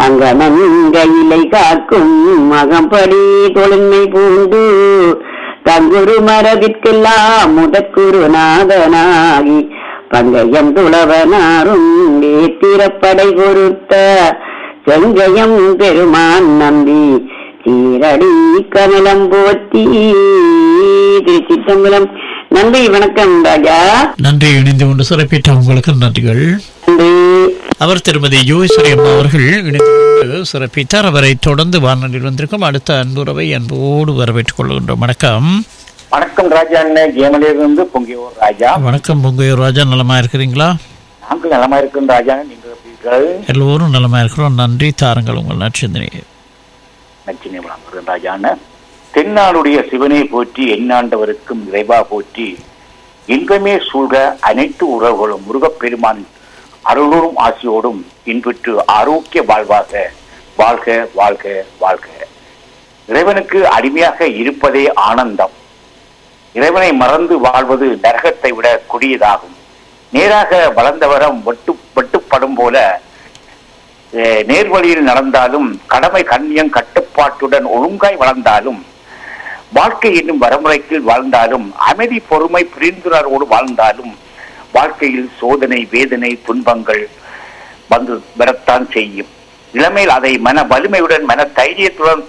அங்கனங்க இலை காக்கும் மகம்படி தொழுமை பூண்டு தங்குரு மரபிற்கெல்லாம் முதற்குரு நாதனாகி பங்கயம் துளவனாரும் வேத்திரப்படை பொருத்த செங்கயம் பெருமான் நம்பி சீரடி கமலம் போத்தி திருச்சிற்றம்பலம் நன்றி வணக்கம் ராஜா நன்றி இணைந்து கொண்டு சிறப்பித்த உங்களுக்கு நன்றிகள் நன்றி அவர் திருமதி யோகேஸ்வரி அம்மா அவர்கள் இணைந்து கொண்டு சிறப்பித்தார் அவரை தொடர்ந்து வானொலியில் வந்திருக்கும் அடுத்த அன்புறவை அன்போடு வரவேற்றுக் கொள்கின்றோம் வணக்கம் வணக்கம் ராஜா அண்ணன் ஜெயமலியிலிருந்து பொங்கியோர் ராஜா வணக்கம் பொங்கையூர் ராஜா நலமா இருக்கிறீங்களா நாங்கள் நலமா இருக்கும் ராஜா நீங்கள் எப்படி இருக்கிறது எல்லோரும் நலமா இருக்கிறோம் நன்றி தாருங்கள் உங்கள் நற்சிந்தனையை நச்சினை வழங்குகிறேன் ராஜா அண்ணன் தென்னாடுடைய சிவனை போற்றி எண்ணாண்டவருக்கும் இறைவா போற்றி இன்பமே சூழ்க அனைத்து உறவுகளும் முருகப்பெருமான் அருளோடும் ஆசியோடும் இன்புற்று ஆரோக்கிய வாழ்வாக வாழ்க வாழ்க வாழ்க இறைவனுக்கு அடிமையாக இருப்பதே ஆனந்தம் இறைவனை மறந்து வாழ்வது நரகத்தை விட கொடியதாகும் நேராக வளர்ந்தவரம் வெட்டு வெட்டுப்படும் போல அஹ், நேர்வழியில் நடந்தாலும் கடமை கண்ணியம் கட்டுப்பாட்டுடன் ஒழுங்காய் வளர்ந்தாலும் வாழ்க்கை என்னும் வரமுறைக்கில் வாழ்ந்தாலும் அமைதி பொறுமை புரிந்துணர்வோடு வாழ்ந்தாலும் வாழ்க்கையில் சோதனை வேதனை துன்பங்கள் வந்து வரத்தான் செய்யும் இளமையில் அதை மன வலிமையுடன் மன தைரியத்துடன்